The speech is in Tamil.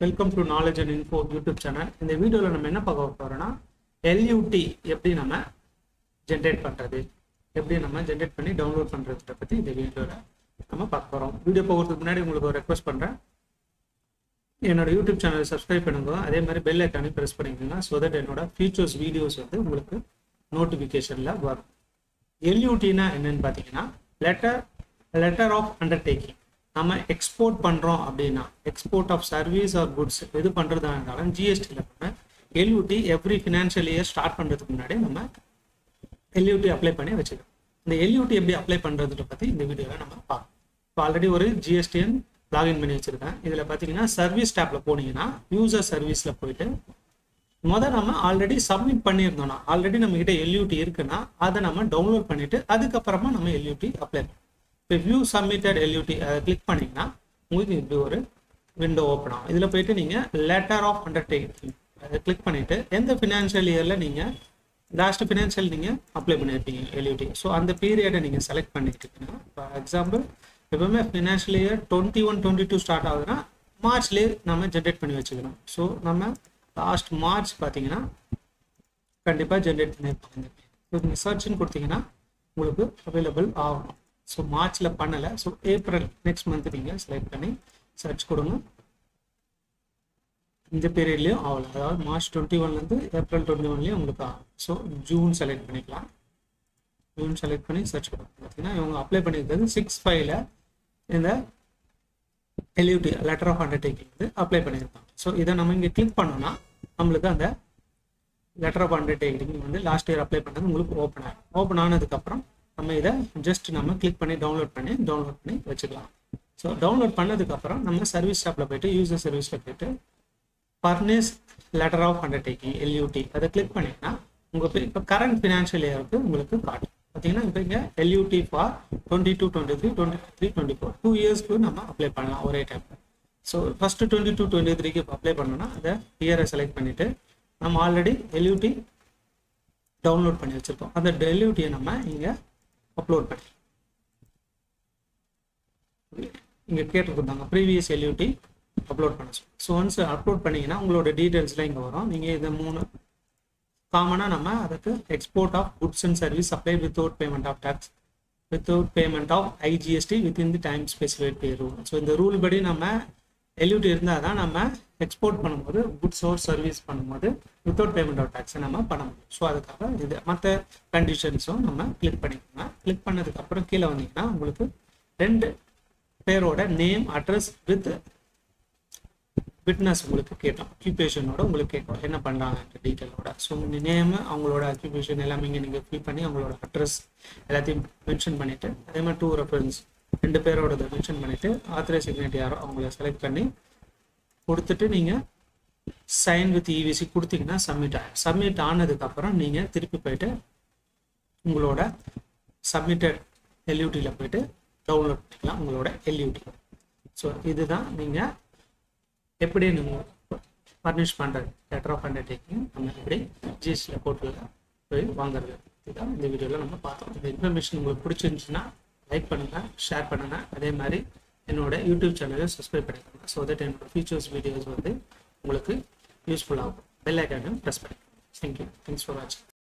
welcome to knowledge and info YouTube channel இந்த வீடியோவில் நம்ம என்ன பார்க்க போகிறோம்னா எல்யூடி எப்படி நம்ம ஜென்ரேட் பண்ணுறது எப்படி நம்ம ஜென்ரேட் பண்ணி டவுன்லோட் பண்ணுறதை பற்றி இந்த வீடியோவில் நம்ம பார்க்க போகிறோம் வீடியோ போகிறதுக்கு முன்னாடி உங்களுக்கு ஒரு ரெக்வஸ்ட் பண்ணுறேன் என்னோட யூடியூப் சேனலை சப்ஸ்கிரைப் பண்ணுங்க அதே மாதிரி பெல் ஐக்கானையும் ப்ரெஸ் பண்ணிக்கோங்க ஸோ தட் என்னோட ஃபியூச்சர்ஸ் வீடியோஸ் வந்து உங்களுக்கு நோட்டிஃபிகேஷனில் வரும் எல்யூடினா என்னன்னு பார்த்தீங்கன்னா லெட்டர் லெட்டர் ஆஃப் அண்டர்டேக்கிங் நம்ம எக்ஸ்போர்ட் பண்ணுறோம் அப்படின்னா export of service or goods எது பண்ணுறதா இருந்தாலும் ஜிஎஸ்டியில் நம்ம LUT every financial year start பண்ணுறதுக்கு முன்னாடி நம்ம எல்யூடி அப்ளை பண்ணி வச்சுக்கணும் இந்த எல்யூடி எப்படி அப்ளை பண்ணுறதுல பற்றி இந்த வீடியோவில் நம்ம பார்க்கலாம் இப்போ ஆல்ரெடி ஒரு ஜிஎஸ்டிஎன் லாகின் பண்ணி வச்சுருக்கேன் இதில் பார்த்தீங்கன்னா சர்வீஸ் டேப்பில் போனீங்கன்னா யூசர் சர்வீஸில் போயிட்டு முதல் நம்ம ஆல்ரெடி சப்மிட் பண்ணியிருந்தோம்னா ஆல்ரெடி நம்ம கிட்ட எல்யூடி இருக்குன்னா அதை நம்ம டவுன்லோட் பண்ணிட்டு அதுக்கப்புறமா நம்ம எல்யூடி அப்ளை பண்ணணும் இப்போ வியூ சப்மிட்டட் எல்யூடி அதை கிளிக் பண்ணீங்கன்னா உங்களுக்கு இப்படி ஒரு விண்டோ ஓப்பன் ஆகும் இதில் போயிட்டு நீங்கள் லெட்டர் ஆஃப் அண்டர்டேக்கிங் அதை கிளிக் பண்ணிட்டு எந்த ஃபினான்ஷியல் இயரில் நீங்கள் லாஸ்ட் ஃபினான்ஷியல் நீங்கள் அப்ளை பண்ணியிருப்பீங்க எல்யூடி ஸோ அந்த பீரியடை நீங்கள் செலக்ட் பண்ணிக்கிட்டீங்கன்னா ஃபார் எக்ஸாம்பிள் எப்பவுமே financial year twenty one twenty two start ஆகுதுன்னா மார்ச்லேயே நம்ம ஜென்ரேட் பண்ணி வச்சுக்கணும் ஸோ நம்ம லாஸ்ட் மார்ச் பார்த்தீங்கன்னா கண்டிப்பாக ஜென்ரேட் பண்ணியிருப்பாங்க ஸோ நீங்கள் சர்ச்னு கொடுத்தீங்கன்னா உங்களுக்கு அவைலபிள் ஆகணும் ஸோ மார்ச்சில் பண்ணலை ஸோ ஏப்ரல் நெக்ஸ்ட் மந்த் நீங்கள் செலக்ட் பண்ணி சர்ச் கொடுங்க இந்த பீரியட்லேயும் ஆகல அதாவது மார்ச் டுவெண்ட்டி ஒன்லேருந்து ஏப்ரல் டுவெண்ட்டி ஒன்லேயும் உங்களுக்கு ஆகும் ஸோ ஜூன் செலக்ட் பண்ணிக்கலாம் ஜூன் செலக்ட் பண்ணி சர்ச் கொடுங்க பார்த்தீங்கன்னா இவங்க அப்ளை பண்ணியிருக்கிறது சிக்ஸ் ஃபைவ்ல இந்த எல்யூடி லெட்டர் ஆஃப் அண்டர்டேக்கிங் வந்து அப்ளை பண்ணியிருக்காங்க ஸோ இதை நம்ம இங்கே கிளிக் பண்ணோம்னா நம்மளுக்கு அந்த லெட்டர் ஆஃப் அண்டர்டேக்கிங் வந்து லாஸ்ட் இயர் அப்ளை பண்ணது உங்களுக்கு ஓப்பன் ஆகும் ஓப்பன் ஆனதுக்கப்புறம் நம்ம இதை ஜஸ்ட் நம்ம கிளிக் பண்ணி டவுன்லோட் பண்ணி டவுன்லோட் பண்ணி வச்சுக்கலாம் ஸோ டவுன்லோட் பண்ணதுக்கப்புறம் நம்ம சர்வீஸ் ஷாப்பில் போயிட்டு யூசர் சர்வீஸில் போயிட்டு furnish letter of undertaking LUT அதை கிளிக் பண்ணிங்கன்னா உங்கள் இப்போ கரண்ட் ஃபினான்ஷியல் இயருக்கு உங்களுக்கு காட்டும் பார்த்தீங்கன்னா இப்போ இங்கே LUT for twenty two twenty three twenty three twenty four two இயர்ஸ்க்கு நம்ம அப்ளை பண்ணலாம் ஒரே time so first twenty two twenty த்ரீக்கு அப்ளை பண்ணோம்னா அதை இயரை செலக்ட் பண்ணிவிட்டு நம்ம ஆல்ரெடி எல்யூடி டவுன்லோட் பண்ணி வச்சுருக்கோம் அந்த எல்யூடியை நம்ம இங்கே அப்லோட் பண்ணி இங்கே கேட்டுருந்தாங்க ப்ரீவியஸ் எல்யூடி அப்லோட் பண்ண சொல்லி ஸோ ஒன்ஸ் அப்லோட் பண்ணிங்கன்னா உங்களோட டீட்டெயில்ஸ்லாம் இங்கே வரும் நீங்கள் இதை மூணு காமனாக நம்ம அதுக்கு export of goods and service apply without payment of tax without payment of IGST within the time specified by rule so இந்த ரூல் படி நம்ம எல்யூடி இருந்தால் தான் நம்ம எக்ஸ்போர்ட் பண்ணும்போது குட்ஸ் ஓர் சர்வீஸ் பண்ணும்போது வித்தவுட் பேமெண்ட் ஆஃப் டேக்ஸை நம்ம பண்ண முடியும் ஸோ அதுக்காக இது மற்ற கண்டிஷன்ஸும் நம்ம கிளிக் பண்ணிக்கோங்க கிளிக் பண்ணதுக்கப்புறம் கீழே வந்தீங்கன்னா உங்களுக்கு ரெண்டு பேரோட நேம் அட்ரஸ் வித் விட்னஸ் உங்களுக்கு கேட்டோம் அக்யூபேஷனோட உங்களுக்கு கேட்கும் என்ன பண்ணுறாங்க டீட்டெயிலோட ஸோ உங்கள் நேமு அவங்களோட அக்யூபேஷன் எல்லாமே இங்கே நீங்கள் ஃபில் பண்ணி அவங்களோட அட்ரஸ் எல்லாத்தையும் மென்ஷன் பண்ணிவிட்டு அதே மாதிரி டூ ரெஃபரன்ஸ் ரெண்டு பேரோட மென்ஷன் பண்ணிவிட்டு ஆத்தரைஸ் சிக்னேட் யாரோ அவங்கள செலக்ட் பண்ணி கொடுத்துட்டு நீங்கள் சைன் வித் இவிசி கொடுத்தீங்கன்னா சப்மிட் ஆகும் சப்மிட் ஆனதுக்கப்புறம் நீங்கள் திருப்பி போயிட்டு உங்களோட சப்மிட்டட் எல்யூடியில் போயிட்டு டவுன்லோட் பண்ணிக்கலாம் உங்களோட எல்யூடி ஸோ இதுதான் நீங்கள் எப்படி நீங்கள் பர்னிஷ் பண்ணுறது லெட்டர் ஆஃப் அண்டர்டேக்கிங் நம்ம எப்படி ஜிஎஸ்டியில் போர்ட்டலில் போய் வாங்குறது இதுதான் இந்த வீடியோவில் நம்ம பார்த்தோம் இந்த இன்ஃபர்மேஷன் உங்களுக்கு பிடிச்சிருந்துச்சுன்னா லைக் பண்ணுங்கள் ஷேர் பண்ணுங்கள் அதே மாதிரி என்னோட யூடியூப் சேனலை சப்ஸ்கிரைப் பண்ணிக்கோங்க ஸோ தட் என்னோட ஃபியூச்சர்ஸ் வீடியோஸ் வந்து உங்களுக்கு யூஸ்ஃபுல்லாகும் பெல் ஐக்கானையும் ப்ரெஸ் பண்ணிக்கோங்க தேங்க்யூ தேங்க்ஸ் ஃபார் வாட்சிங்